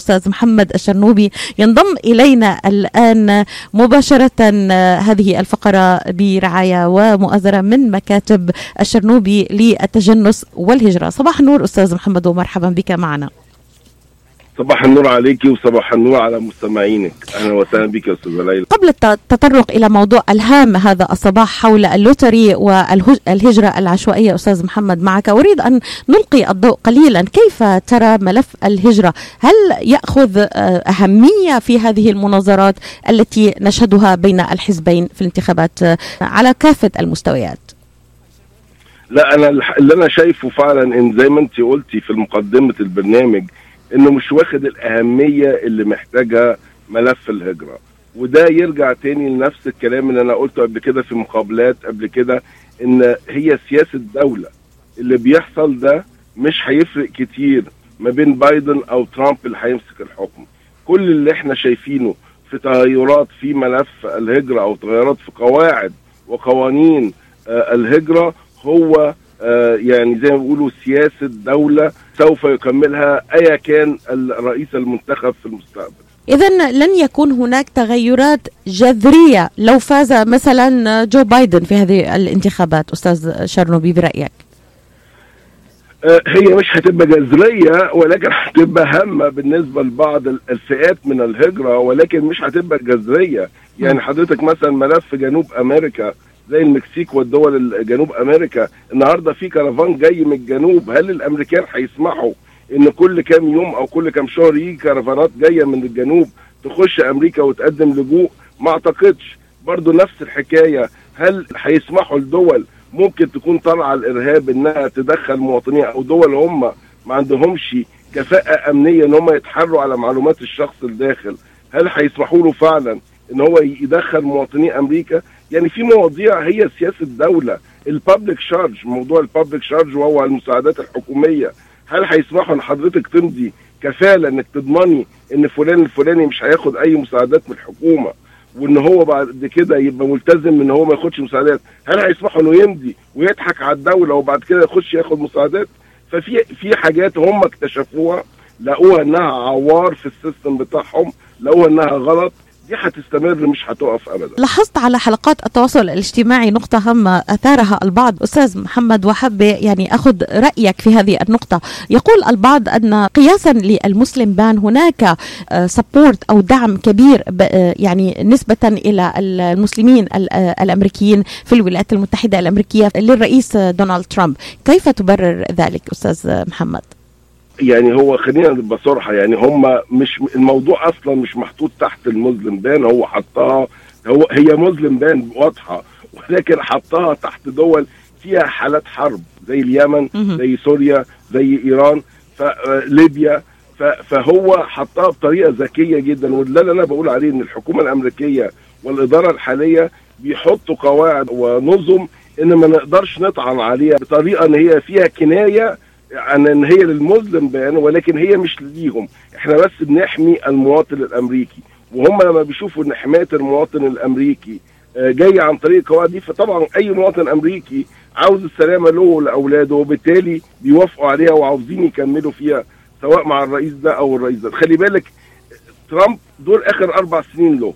أستاذ محمد الشرنوبي ينضم إلينا الآن مباشرة هذه الفقرة برعاية ومؤازرة من مكاتب الشرنوبي للتجنس والهجرة صباح النور أستاذ محمد ومرحبا بك معنا صباح النور عليك وصباح النور على مستمعينك اهلا وسهلا بك يا استاذه ليلى قبل التطرق الى موضوع الهام هذا الصباح حول اللوتري والهجره العشوائيه استاذ محمد معك اريد ان نلقي الضوء قليلا كيف ترى ملف الهجره هل ياخذ اهميه في هذه المناظرات التي نشهدها بين الحزبين في الانتخابات على كافه المستويات لا انا اللي انا شايفه فعلا ان زي ما انت قلتي في مقدمه البرنامج انه مش واخد الاهميه اللي محتاجها ملف الهجره وده يرجع تاني لنفس الكلام اللي انا قلته قبل كده في مقابلات قبل كده ان هي سياسه دوله اللي بيحصل ده مش هيفرق كتير ما بين بايدن او ترامب اللي هيمسك الحكم كل اللي احنا شايفينه في تغيرات في ملف الهجره او تغيرات في قواعد وقوانين آه الهجره هو آه يعني زي ما بيقولوا سياسه دوله سوف يكملها ايا كان الرئيس المنتخب في المستقبل. اذا لن يكون هناك تغيرات جذريه لو فاز مثلا جو بايدن في هذه الانتخابات استاذ شرنوبي برايك؟ آه هي مش هتبقى جذريه ولكن هتبقى هامه بالنسبه لبعض الفئات من الهجره ولكن مش هتبقى جذريه يعني حضرتك مثلا ملف جنوب امريكا زي المكسيك والدول جنوب امريكا النهارده في كرفان جاي من الجنوب هل الامريكان هيسمحوا ان كل كام يوم او كل كام شهر يجي كرفانات جايه من الجنوب تخش امريكا وتقدم لجوء ما اعتقدش برضو نفس الحكايه هل هيسمحوا لدول ممكن تكون طالعه الارهاب انها تدخل مواطنيها او دول هم ما عندهمش كفاءه امنيه ان هم يتحروا على معلومات الشخص الداخل هل هيسمحوا له فعلا ان هو يدخل مواطني امريكا يعني في مواضيع هي سياسه دوله البابليك شارج موضوع البابليك شارج وهو المساعدات الحكوميه هل هيسمحوا ان حضرتك تمضي كفاله انك تضمني ان فلان الفلاني مش هياخد اي مساعدات من الحكومه وان هو بعد كده يبقى ملتزم ان هو ما ياخدش مساعدات هل هيسمحوا انه يمضي ويضحك على الدوله وبعد كده يخش ياخد مساعدات ففي في حاجات هم اكتشفوها لقوها انها عوار في السيستم بتاعهم لقوها انها غلط دي هتستمر مش هتقف ابدا لاحظت على حلقات التواصل الاجتماعي نقطة هامة أثارها البعض أستاذ محمد وحب يعني أخذ رأيك في هذه النقطة يقول البعض أن قياسا للمسلم بان هناك سبورت أو دعم كبير يعني نسبة إلى المسلمين الأمريكيين في الولايات المتحدة الأمريكية للرئيس دونالد ترامب كيف تبرر ذلك أستاذ محمد؟ يعني هو خلينا نبقى صراحه يعني هم مش الموضوع اصلا مش محطوط تحت المسلم بان هو حطها هو هي مسلم بان واضحه ولكن حطها تحت دول فيها حالات حرب زي اليمن زي سوريا زي ايران فليبيا فهو حطها بطريقه ذكيه جدا وده اللي انا بقول عليه ان الحكومه الامريكيه والاداره الحاليه بيحطوا قواعد ونظم ان ما نقدرش نطعن عليها بطريقه ان هي فيها كنايه عن ان هي للمسلم بيان ولكن هي مش ليهم احنا بس بنحمي المواطن الامريكي وهم لما بيشوفوا ان حمايه المواطن الامريكي جايه عن طريق القواعد دي فطبعا اي مواطن امريكي عاوز السلامه له ولاولاده وبالتالي بيوافقوا عليها وعاوزين يكملوا فيها سواء مع الرئيس ده او الرئيس ده خلي بالك ترامب دول اخر اربع سنين له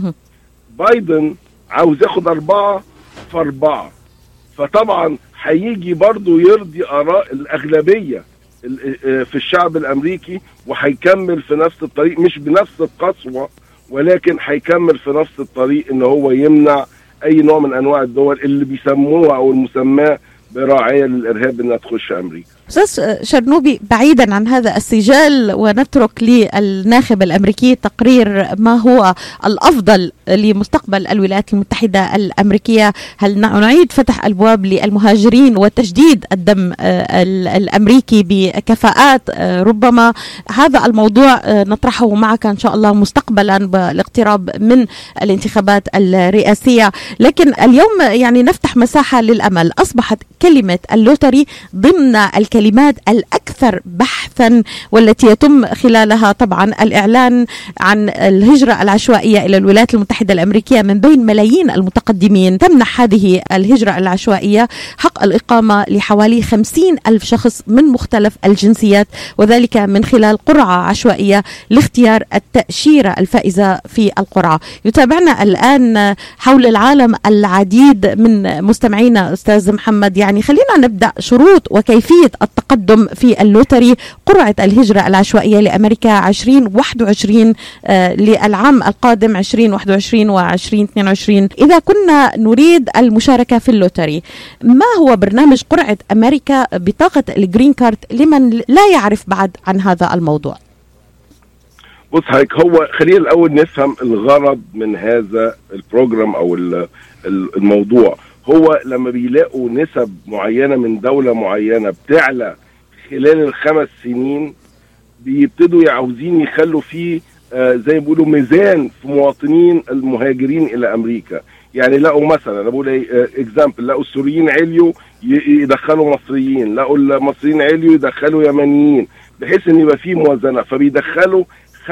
بايدن عاوز ياخد اربعه في اربعه فطبعا هيجي برضه يرضي اراء الاغلبيه في الشعب الامريكي وهيكمل في نفس الطريق مش بنفس القسوه ولكن هيكمل في نفس الطريق ان هو يمنع اي نوع من انواع الدول اللي بيسموها او المسماه براعيه للارهاب انها تخش امريكا. استاذ شرنوبي بعيدا عن هذا السجال ونترك للناخب الامريكي تقرير ما هو الافضل لمستقبل الولايات المتحده الامريكيه، هل نعيد فتح ابواب للمهاجرين وتجديد الدم الامريكي بكفاءات ربما هذا الموضوع نطرحه معك ان شاء الله مستقبلا بالاقتراب من الانتخابات الرئاسيه، لكن اليوم يعني نفتح مساحه للامل، اصبحت كلمة اللوتري ضمن الكلمات الأكثر بحثا والتي يتم خلالها طبعا الإعلان عن الهجرة العشوائية إلى الولايات المتحدة الأمريكية من بين ملايين المتقدمين تمنح هذه الهجرة العشوائية حق الإقامة لحوالي خمسين ألف شخص من مختلف الجنسيات وذلك من خلال قرعة عشوائية لاختيار التأشيرة الفائزة في القرعة يتابعنا الآن حول العالم العديد من مستمعينا أستاذ محمد يعني خلينا نبدأ شروط وكيفية التقدم في اللوتري قرعة الهجرة العشوائية لأمريكا 2021 آه للعام القادم 2021 و 2022 إذا كنا نريد المشاركة في اللوتري ما هو برنامج قرعة أمريكا بطاقة الجرين كارد لمن لا يعرف بعد عن هذا الموضوع بص هيك هو خلينا الاول نفهم الغرض من هذا البروجرام او الموضوع هو لما بيلاقوا نسب معينه من دوله معينه بتعلى خلال الخمس سنين بيبتدوا عاوزين يخلوا فيه آه زي ما بيقولوا ميزان في مواطنين المهاجرين الى امريكا يعني لقوا مثلا انا بقول ايه اكزامبل لقوا السوريين عليوا يدخلوا مصريين لقوا المصريين عليوا يدخلوا يمنيين بحيث ان يبقى في موازنه فبيدخلوا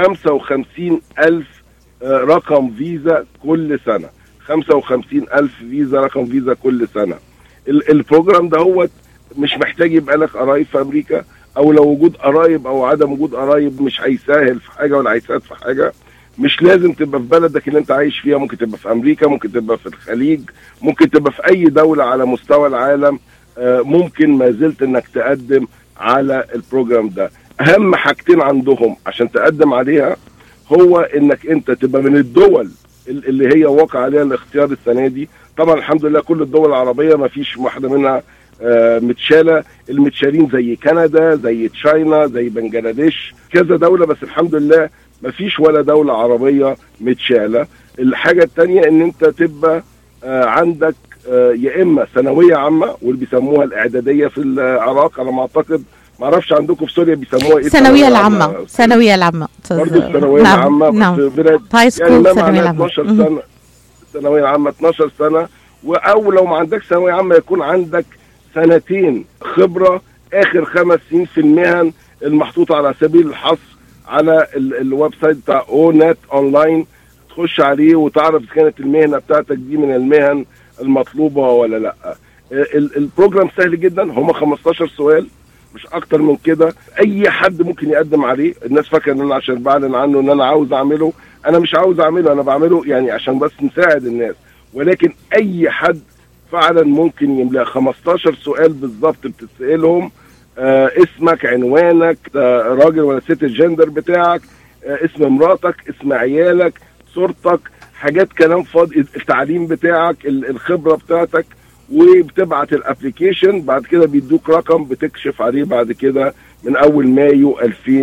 55 ألف رقم فيزا كل سنة 55 ألف فيزا رقم فيزا كل سنة البروجرام ده هو مش محتاج يبقى لك قرايب في أمريكا أو لو وجود قرايب أو عدم وجود قرايب مش هيسهل في حاجة ولا هيساعد في حاجة مش لازم تبقى في بلدك اللي انت عايش فيها ممكن تبقى في امريكا ممكن تبقى في الخليج ممكن تبقى في اي دولة على مستوى العالم ممكن ما زلت انك تقدم على البروجرام ده اهم حاجتين عندهم عشان تقدم عليها هو انك انت تبقى من الدول اللي هي واقع عليها الاختيار السنه دي طبعا الحمد لله كل الدول العربيه ما فيش واحده منها آه متشاله المتشالين زي كندا زي تشاينا زي بنجلاديش كذا دوله بس الحمد لله ما فيش ولا دوله عربيه متشاله الحاجه الثانيه ان انت تبقى آه عندك آه يا اما ثانويه عامه واللي بيسموها الاعداديه في العراق على ما اعتقد ما اعرفش عندكم في سوريا بيسموها ايه الثانويه العامه الثانويه العامه برضه الثانويه نعم. العامه نعم. في بلاد هاي سكول يعني ما ثانويه معناها العامه 12 سنه الثانويه العامه 12 سنه او لو ما عندكش ثانويه عامه يكون عندك سنتين خبره اخر خمس سنين في المهن المحطوطه على سبيل الحصر على ال- الويب سايت بتاع او نت اونلاين تخش عليه وتعرف اذا كانت المهنه بتاعتك دي من المهن المطلوبه ولا لا ال- البروجرام سهل جدا هم 15 سؤال مش اكتر من كده اي حد ممكن يقدم عليه الناس فاكره ان انا عشان بعلن عنه ان انا عاوز اعمله انا مش عاوز اعمله انا بعمله يعني عشان بس نساعد الناس ولكن اي حد فعلا ممكن يملأ 15 سؤال بالظبط بتسألهم آه اسمك عنوانك آه راجل ولا ست الجندر بتاعك آه اسم مراتك اسم عيالك صورتك حاجات كلام فاضي التعليم بتاعك ال- الخبره بتاعتك وبتبعت الابلكيشن بعد كده بيدوك رقم بتكشف عليه بعد كده من اول مايو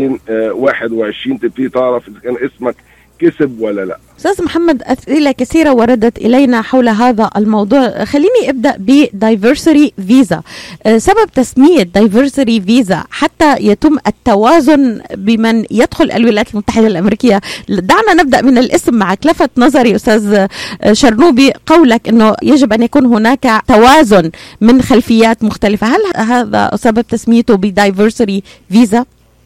2021 تبتدي تعرف اذا كان اسمك كسب ولا لا استاذ محمد اسئله كثيره وردت الينا حول هذا الموضوع خليني ابدا بدايفرسري فيزا سبب تسميه دايفرسري فيزا حتى يتم التوازن بمن يدخل الولايات المتحده الامريكيه دعنا نبدا من الاسم معك لفت نظري استاذ آه، شرنوبي قولك انه يجب ان يكون هناك توازن من خلفيات مختلفه هل هذا سبب تسميته بدايفرسري فيزا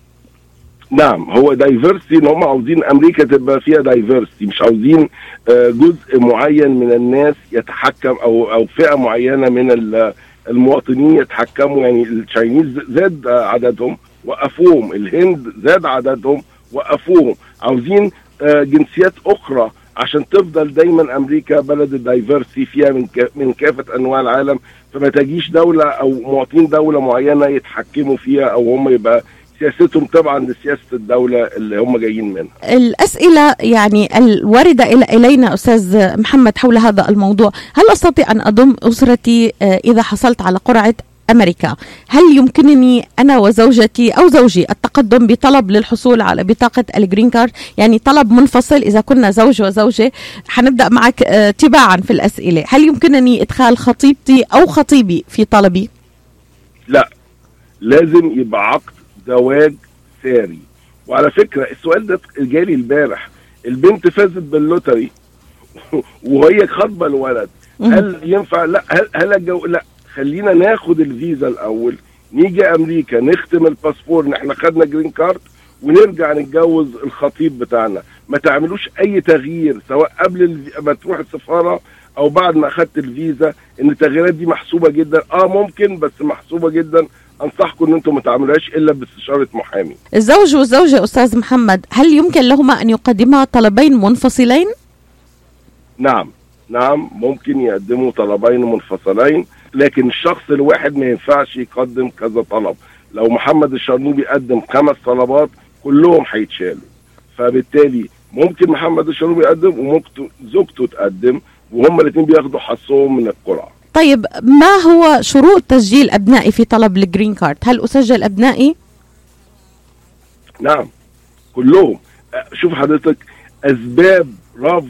نعم هو دايفرسي ان هم عاوزين امريكا تبقى فيها دايفرسي مش عاوزين آه، جزء معين من الناس يتحكم او او فئه معينه من ال- المواطنين يتحكموا يعني التشاينيز زاد آه، عددهم وقفوهم الهند زاد عددهم وقفوهم عاوزين آه، جنسيات اخرى عشان تفضل دايما امريكا بلد الدايفرسي فيها من كا- من كافه انواع العالم فما تجيش دوله او مواطنين دوله معينه يتحكموا فيها او هم يبقى سياستهم طبعا لسياسه الدوله اللي هم جايين منها الأسئلة يعني الواردة إلى إلينا أستاذ محمد حول هذا الموضوع هل أستطيع أن أضم أسرتي آه، إذا حصلت على قرعة أمريكا هل يمكنني أنا وزوجتي أو زوجي التقدم بطلب للحصول على بطاقة الجرين كارد يعني طلب منفصل إذا كنا زوج وزوجة حنبدأ معك آه، تباعا في الأسئلة هل يمكنني إدخال خطيبتي أو خطيبي في طلبي لا لازم يبقى عقد زواج ساري وعلى فكره السؤال ده جالي امبارح البنت فازت باللوتري وهي خاطبه الولد هل ينفع لا هل هل الجو لا خلينا ناخد الفيزا الاول نيجي امريكا نختم الباسبور ان احنا خدنا جرين كارد ونرجع نتجوز الخطيب بتاعنا ما تعملوش اي تغيير سواء قبل ما تروح السفاره او بعد ما اخدت الفيزا ان التغييرات دي محسوبه جدا اه ممكن بس محسوبه جدا انصحكم ان انتم ما تعملوهاش الا باستشاره محامي الزوج والزوجه استاذ محمد هل يمكن لهما ان يقدما طلبين منفصلين نعم نعم ممكن يقدموا طلبين منفصلين لكن الشخص الواحد ما ينفعش يقدم كذا طلب لو محمد الشرنوبي قدم خمس طلبات كلهم هيتشالوا فبالتالي ممكن محمد الشرنوبي يقدم وممكن زوجته تقدم وهما الاثنين بياخدوا حصهم من القرعه طيب ما هو شروط تسجيل ابنائي في طلب الجرين كارد هل اسجل ابنائي نعم كلهم شوف حضرتك اسباب رفض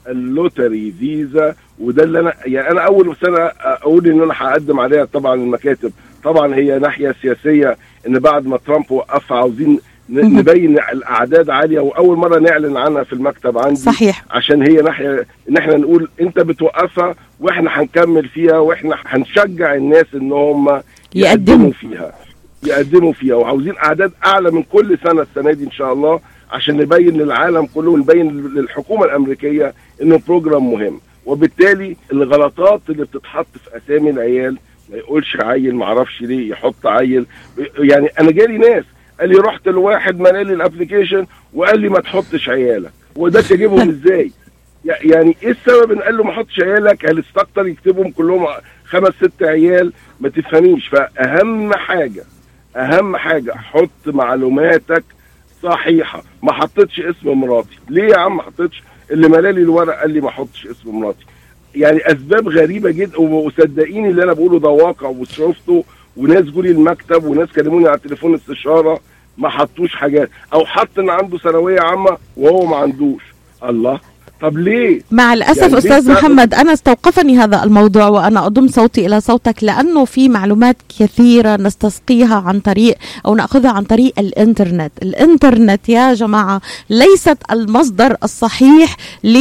اللوتري فيزا وده اللي انا يعني انا اول سنه اقول ان انا هقدم عليها طبعا المكاتب طبعا هي ناحيه سياسيه ان بعد ما ترامب وقفها عاوزين نبين الاعداد عاليه واول مره نعلن عنها في المكتب عندي صحيح عشان هي ناحيه ان احنا نقول انت بتوقفها واحنا هنكمل فيها واحنا هنشجع الناس ان هم يقدموا فيها يقدموا فيها وعاوزين اعداد اعلى من كل سنه السنه دي ان شاء الله عشان نبين للعالم كله ونبين للحكومه الامريكيه انه بروجرام مهم وبالتالي الغلطات اللي بتتحط في اسامي العيال ما يقولش عيل ما اعرفش ليه يحط عيل يعني انا جالي ناس قال لي رحت لواحد ملالي لي الابلكيشن وقال لي ما تحطش عيالك وده تجيبهم ازاي يعني ايه السبب ان قال له ما تحطش عيالك هل استكتر يكتبهم كلهم خمس ست عيال ما تفهميش فاهم حاجه اهم حاجه حط معلوماتك صحيحه ما حطيتش اسم مراتي ليه يا عم ما حطيتش اللي ملالي الورق قال لي ما احطش اسم مراتي يعني اسباب غريبه جدا وصدقيني اللي انا بقوله ده واقع وشفته وناس جولي المكتب وناس كلموني على التليفون استشاره ما حطوش حاجات او حط ان عنده ثانويه عامه وهو ما عندوش الله طب ليه؟ مع الاسف يعني استاذ محمد انا استوقفني هذا الموضوع وانا اضم صوتي الى صوتك لانه في معلومات كثيره نستسقيها عن طريق او ناخذها عن طريق الانترنت، الانترنت يا جماعه ليست المصدر الصحيح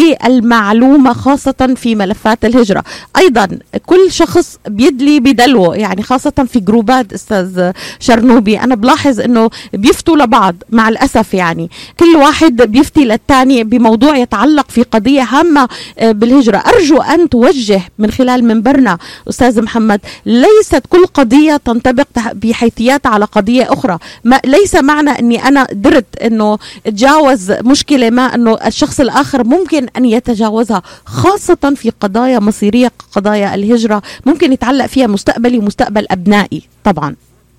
للمعلومه خاصه في ملفات الهجره، ايضا كل شخص بيدلي بدلوه يعني خاصه في جروبات استاذ شرنوبي انا بلاحظ انه بيفتوا لبعض مع الاسف يعني كل واحد بيفتي للثاني بموضوع يتعلق في قضية هامة آه، بالهجرة أرجو أن توجه من خلال منبرنا أستاذ محمد ليست كل قضية تنطبق بحيثيات على قضية أخرى ما ليس معنى أني أنا قدرت أنه أتجاوز مشكلة ما أنه الشخص الآخر ممكن أن يتجاوزها خاصة في قضايا مصيرية قضايا الهجرة ممكن يتعلق فيها مستقبلي ومستقبل أبنائي طبعا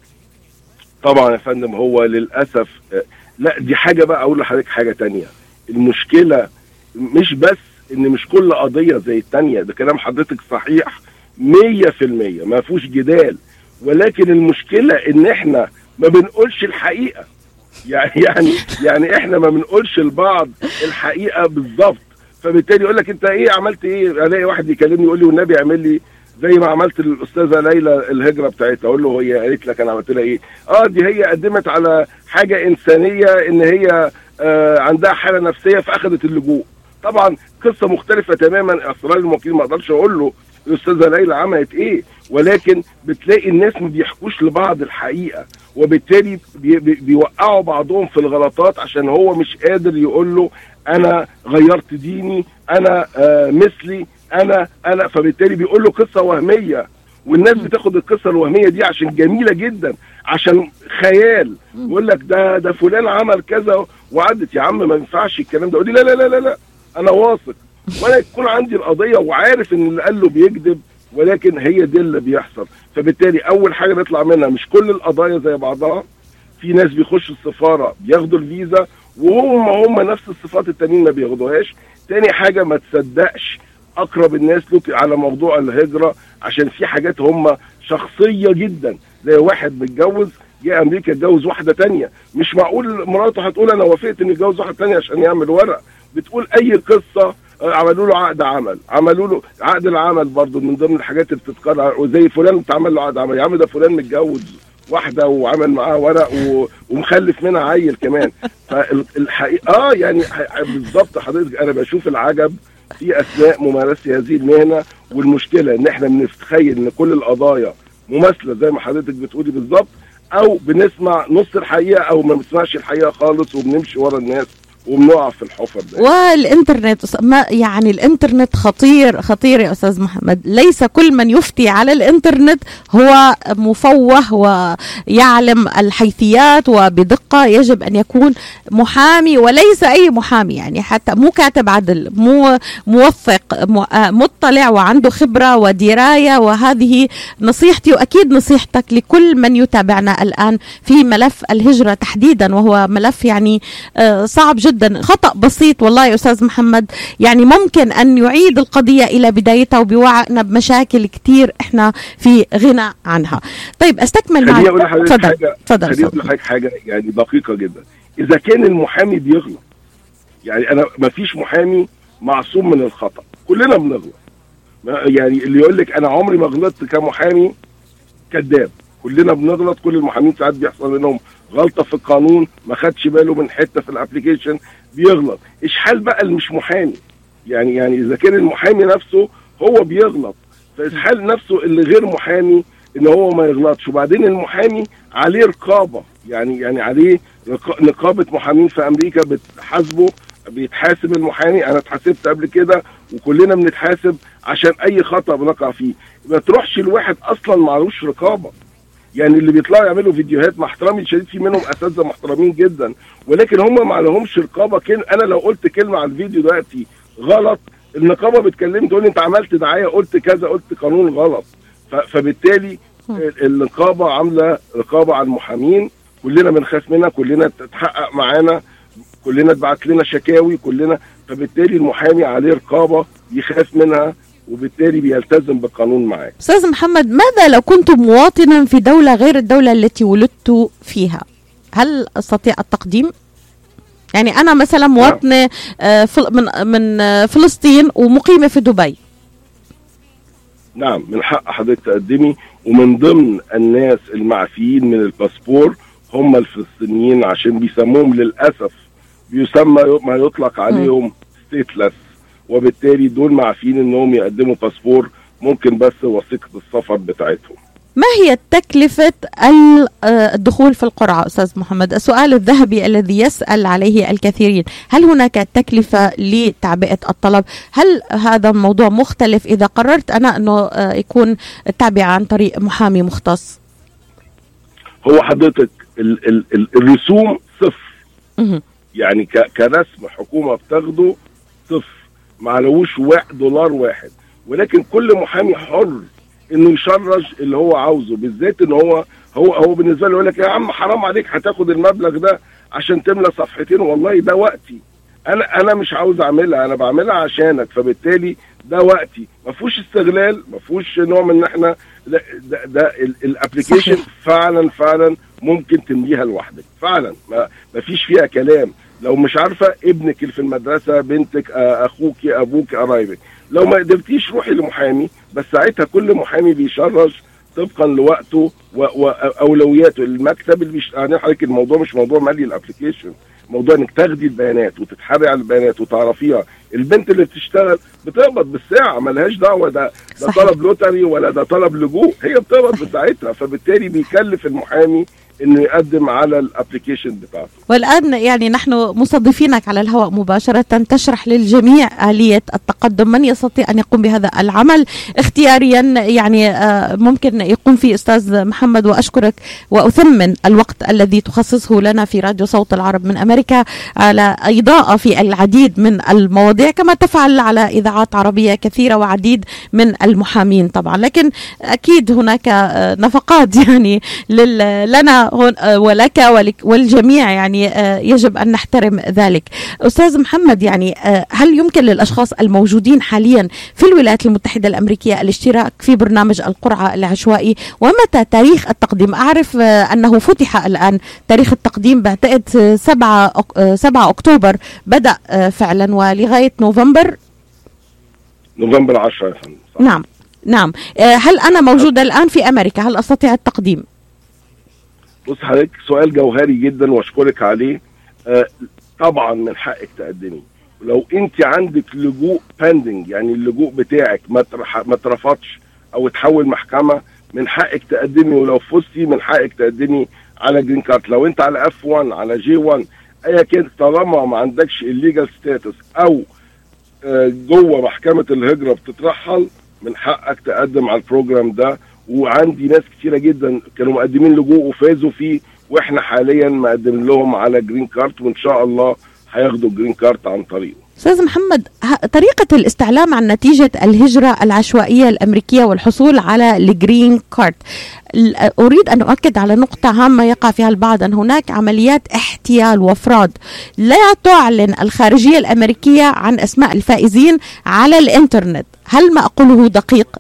طبعا يا فندم هو للأسف آه، لا دي حاجة بقى أقول لحضرتك حاجة تانية المشكلة مش بس ان مش كل قضيه زي الثانيه ده كلام حضرتك صحيح 100% ما فيهوش جدال ولكن المشكله ان احنا ما بنقولش الحقيقه يعني يعني يعني احنا ما بنقولش لبعض الحقيقه بالظبط فبالتالي يقول لك انت ايه عملت ايه الاقي واحد يكلمني يقول لي والنبي اعمل لي زي ما عملت للاستاذه ليلى الهجره بتاعتها اقول له هي قالت لك انا عملت لها ايه اه دي هي قدمت على حاجه انسانيه ان هي آه عندها حاله نفسيه فاخذت اللجوء طبعا قصه مختلفه تماما اسرار الموكيل ما اقدرش اقول له الاستاذه ليلى عملت ايه ولكن بتلاقي الناس ما بيحكوش لبعض الحقيقه وبالتالي بي بيوقعوا بعضهم في الغلطات عشان هو مش قادر يقول له انا غيرت ديني انا آه مثلي انا انا فبالتالي بيقول له قصه وهميه والناس بتاخد القصه الوهميه دي عشان جميله جدا عشان خيال يقول لك ده ده فلان عمل كذا وعدت يا عم ما ينفعش الكلام ده يقول لي لا لا لا لا انا واثق وانا يكون عندي القضيه وعارف ان اللي قال له بيكذب ولكن هي دي اللي بيحصل فبالتالي اول حاجه نطلع منها مش كل القضايا زي بعضها في ناس بيخشوا السفاره بياخدوا الفيزا وهم هم نفس الصفات التانيين ما بياخدوهاش تاني حاجه ما تصدقش اقرب الناس لك على موضوع الهجره عشان في حاجات هم شخصيه جدا زي واحد متجوز جه امريكا اتجوز واحده تانية مش معقول مراته هتقول انا وافقت اني اتجوز واحده تانية عشان يعمل ورق بتقول اي قصه آه، عملوا له عقد عمل عملوا له عقد العمل برضه من ضمن الحاجات اللي بتتكرر وزي فلان اتعمل له عقد عمل يا عم ده فلان متجوز واحده وعمل معاها ورق ومخلف منها عيل كمان فالحقيقه اه يعني بالظبط حضرتك انا بشوف العجب في اثناء ممارسه هذه المهنه والمشكله ان احنا بنتخيل ان كل القضايا مماثله زي ما حضرتك بتقولي بالظبط او بنسمع نص الحقيقه او ما بنسمعش الحقيقه خالص وبنمشي ورا الناس وبنقع في الحفر ده والانترنت ما يعني الانترنت خطير خطير يا استاذ محمد ليس كل من يفتي على الانترنت هو مفوه ويعلم الحيثيات وبدقه يجب ان يكون محامي وليس اي محامي يعني حتى مو كاتب عدل مو موثق مطلع وعنده خبره ودرايه وهذه نصيحتي واكيد نصيحتك لكل من يتابعنا الان في ملف الهجره تحديدا وهو ملف يعني صعب جدا جدا خطأ بسيط والله يا أستاذ محمد يعني ممكن أن يعيد القضية إلى بدايتها وبيوعنا بمشاكل كتير إحنا في غنى عنها طيب أستكمل معك تفضل تفضل خليني أقول لحضرتك حاجة يعني دقيقة جدا إذا كان المحامي بيغلط يعني أنا ما فيش محامي معصوم من الخطأ كلنا بنغلط يعني اللي يقول لك أنا عمري ما غلطت كمحامي كذاب كلنا بنغلط كل المحامين ساعات بيحصل منهم غلطه في القانون ما خدش باله من حته في الابلكيشن بيغلط اشحال بقى اللي مش محامي يعني يعني اذا كان المحامي نفسه هو بيغلط فاشحال نفسه اللي غير محامي ان هو ما يغلطش وبعدين المحامي عليه رقابه يعني يعني عليه نقابه محامين في امريكا بتحاسبه بيتحاسب المحامي انا اتحاسبت قبل كده وكلنا بنتحاسب عشان اي خطا بنقع فيه ما تروحش الواحد اصلا معلوش رقابه يعني اللي بيطلعوا يعملوا فيديوهات مع احترامي الشديد في منهم اساتذه محترمين جدا ولكن هم ما لهمش رقابه كل انا لو قلت كلمه على الفيديو دلوقتي غلط النقابه بتكلمني تقول لي انت عملت دعايه قلت كذا قلت قانون غلط فبالتالي النقابه عامله رقابه على المحامين كلنا بنخاف منها كلنا تتحقق معانا كلنا تبعت لنا شكاوي كلنا فبالتالي المحامي عليه رقابه يخاف منها وبالتالي بيلتزم بالقانون معاك استاذ محمد ماذا لو كنت مواطنا في دوله غير الدوله التي ولدت فيها هل استطيع التقديم يعني انا مثلا مواطنه آه، من من فلسطين ومقيمه في دبي نعم من حق حضرتك تقدمي ومن ضمن الناس المعفيين من الباسبور هم الفلسطينيين عشان بيسموهم للاسف بيسمى ما يطلق عليهم ستيتلس وبالتالي دول معفين انهم يقدموا باسبور ممكن بس وثيقه السفر بتاعتهم ما هي تكلفة الدخول في القرعة أستاذ محمد السؤال الذهبي الذي يسأل عليه الكثيرين هل هناك تكلفة لتعبئة الطلب هل هذا الموضوع مختلف إذا قررت أنا أنه يكون التعبئة عن طريق محامي مختص هو حضرتك ال ال ال الرسوم صفر يعني كرسم حكومة بتاخده صفر معلوش واحد دولار واحد ولكن كل محامي حر انه يشرج اللي هو عاوزه بالذات ان هو هو هو بالنسبه له يقول لك يا عم حرام عليك هتاخد المبلغ ده عشان تملى صفحتين والله ده وقتي انا انا مش عاوز اعملها انا بعملها عشانك فبالتالي ده وقتي ما فيهوش استغلال ما فيهوش نوع من ان احنا ده, ده, ده الابلكيشن فعلا فعلا ممكن تمليها لوحدك فعلا ما, ما فيش فيها كلام لو مش عارفه ابنك اللي في المدرسه بنتك اخوك ابوك قرايبك لو ما قدرتيش روحي لمحامي بس ساعتها كل محامي بيشرج طبقا لوقته واولوياته المكتب اللي بيشتغل حضرتك الموضوع مش موضوع مالي الابلكيشن موضوع انك تاخدي البيانات وتتحري على البيانات وتعرفيها البنت اللي بتشتغل بتقبض بالساعه ملهاش دعوه ده ده طلب لوتري ولا ده طلب لجوء هي بتقبض بتاعتها فبالتالي بيكلف المحامي انه يقدم على الابلكيشن بتاعته والان يعني نحن مستضيفينك على الهواء مباشره تشرح للجميع اليه التقدم من يستطيع ان يقوم بهذا العمل اختياريا يعني ممكن يقوم فيه استاذ محمد واشكرك واثمن الوقت الذي تخصصه لنا في راديو صوت العرب من امريكا على اضاءه في العديد من المواضيع كما تفعل على اذاعات عربيه كثيره وعديد من المحامين طبعا لكن اكيد هناك نفقات يعني لنا ولك والجميع يعني يجب ان نحترم ذلك. استاذ محمد يعني هل يمكن للاشخاص الموجودين حاليا في الولايات المتحده الامريكيه الاشتراك في برنامج القرعه العشوائي ومتى تاريخ التقديم؟ اعرف انه فتح الان تاريخ التقديم بعتقد 7 7 اكتوبر بدا فعلا ولغايه نوفمبر نوفمبر 10 يا فندم نعم نعم هل انا موجوده الان في امريكا هل استطيع التقديم؟ بص حضرتك سؤال جوهري جدا واشكرك عليه آه طبعا من حقك تقدمي لو انت عندك لجوء بندنج يعني اللجوء بتاعك ما اترح- ما اترفضش او اتحول محكمه من حقك تقدمي ولو فزتي من حقك تقدمي على جرين كارد لو انت على اف 1 على جي 1 ايا كان طالما ما عندكش الليجال ستاتس او آه، جوه محكمه الهجره بتترحل من حقك تقدم على البروجرام ده وعندي ناس كتيره جدا كانوا مقدمين لجوء وفازوا فيه واحنا حاليا مقدم لهم على جرين كارد وان شاء الله هياخدوا الجرين كارد عن طريقه استاذ محمد ه- طريقة الاستعلام عن نتيجة الهجرة العشوائية الأمريكية والحصول على الجرين كارد ال- أريد أن أؤكد على نقطة هامة يقع فيها البعض أن هناك عمليات احتيال وفراد لا تعلن الخارجية الأمريكية عن أسماء الفائزين على الإنترنت هل ما أقوله دقيق؟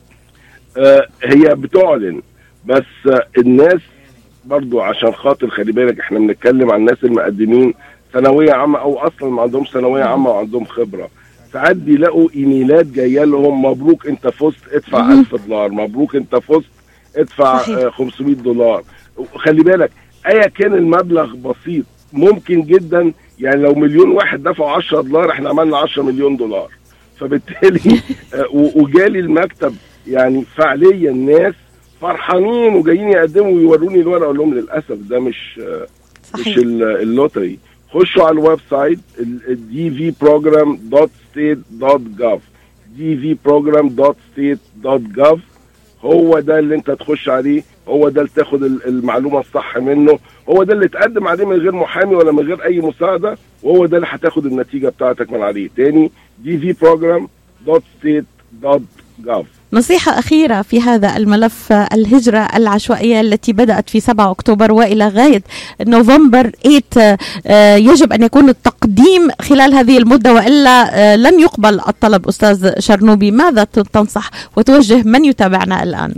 آه، هي بتعلن بس آه، الناس برضو عشان خاطر خلي بالك احنا بنتكلم عن الناس المقدمين ثانويه عامه او اصلا ما عندهم ثانويه عامه وعندهم خبره ساعات بيلاقوا ايميلات جايه لهم مبروك انت فزت ادفع مهم. 1000 دولار مبروك انت فزت ادفع صحيح. آه، 500 دولار خلي بالك ايا كان المبلغ بسيط ممكن جدا يعني لو مليون واحد دفعوا 10 دولار احنا عملنا 10 مليون دولار فبالتالي آه، و- وجالي المكتب يعني فعليا ناس فرحانين وجايين يقدموا ويوروني الورقه اقول لهم للاسف ده مش آه، مش ال- اللوتري خشوا على الويب سايت دي في بروجرام دوت ستيت دوت جاف دي في بروجرام دوت ستيت دوت جاف هو ده اللي انت تخش عليه هو ده اللي تاخد ال- المعلومه الصح منه هو ده اللي تقدم عليه من غير محامي ولا من غير اي مساعده وهو ده اللي هتاخد النتيجه بتاعتك من عليه تاني دي في بروجرام دوت ستيت دوت جاف نصيحة أخيرة في هذا الملف آه، الهجرة العشوائية التي بدأت في 7 أكتوبر وإلى غاية نوفمبر 8 آه، آه، يجب أن يكون التقديم خلال هذه المدة وإلا آه، لن يقبل الطلب أستاذ شرنوبي ماذا ت- تنصح وتوجه من يتابعنا الآن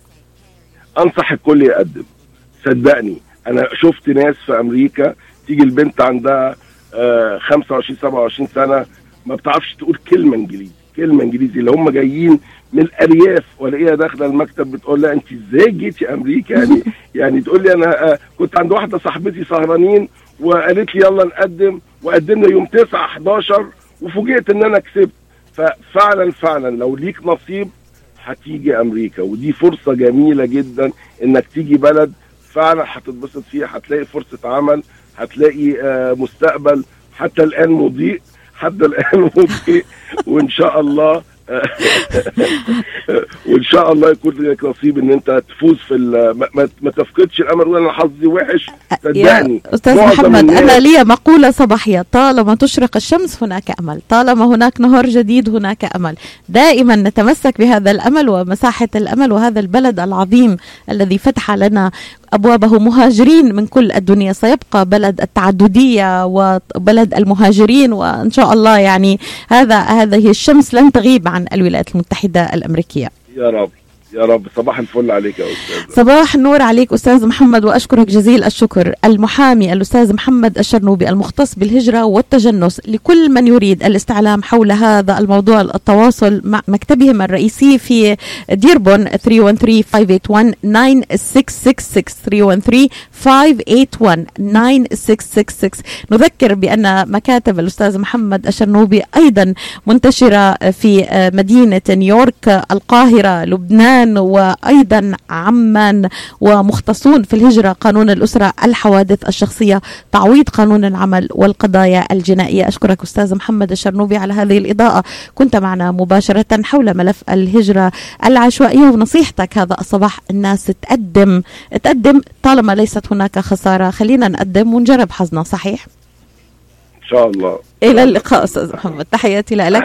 انصح الكل يقدم صدقني انا شفت ناس في امريكا تيجي البنت عندها آه 25 27 سنه ما بتعرفش تقول كلمه انجليزي كلمه انجليزي اللي هم جايين من الارياف والاقيها داخله المكتب بتقول لها انت ازاي جيتي امريكا يعني يعني تقول لي انا آه كنت عند واحده صاحبتي سهرانين وقالت لي يلا نقدم وقدمنا يوم 9 11 وفوجئت ان انا كسبت ففعلا فعلا لو ليك نصيب هتيجي امريكا ودي فرصه جميله جدا انك تيجي بلد فعلا هتتبسط فيها هتلاقي فرصه عمل هتلاقي آه، مستقبل حتى الان مضيء حتى الان مضيء وان شاء الله وان شاء الله يكون لك نصيب ان انت تفوز في ال- ما, ما, ما تفقدش الامل ولا انا حظي وحش صدقني يا أستاذ معظم محمد الناس- أنا لي مقولة صباحية طالما تشرق الشمس هناك أمل طالما هناك نهار جديد هناك أمل دائما نتمسك بهذا الأمل ومساحة الأمل وهذا البلد العظيم الذي فتح لنا أبوابه مهاجرين من كل الدنيا سيبقى بلد التعددية وبلد المهاجرين وإن شاء الله يعني هذا هذه الشمس لن تغيب عن الولايات المتحدة الأمريكية يا رب يا رب صباح الفل عليك يا استاذ صباح النور عليك أستاذ محمد وأشكرك جزيل الشكر المحامي الأستاذ محمد الشرنوبي المختص بالهجرة والتجنس لكل من يريد الاستعلام حول هذا الموضوع التواصل مع مكتبهم الرئيسي في ديربون 313-581-9666 313-581-9666 نذكر بأن مكاتب الأستاذ محمد الشرنوبي أيضا منتشرة في مدينة نيويورك القاهرة لبنان وأيضا عمان ومختصون في الهجرة قانون الأسرة الحوادث الشخصية تعويض قانون العمل والقضايا الجنائية أشكرك أستاذ محمد الشرنوبي على هذه الإضاءة كنت معنا مباشرة حول ملف الهجرة العشوائية ونصيحتك هذا الصباح الناس تقدم تقدم طالما ليست هناك خسارة خلينا نقدم ونجرب حظنا صحيح ان شاء الله إلى اللقاء أستاذ محمد تحياتي لك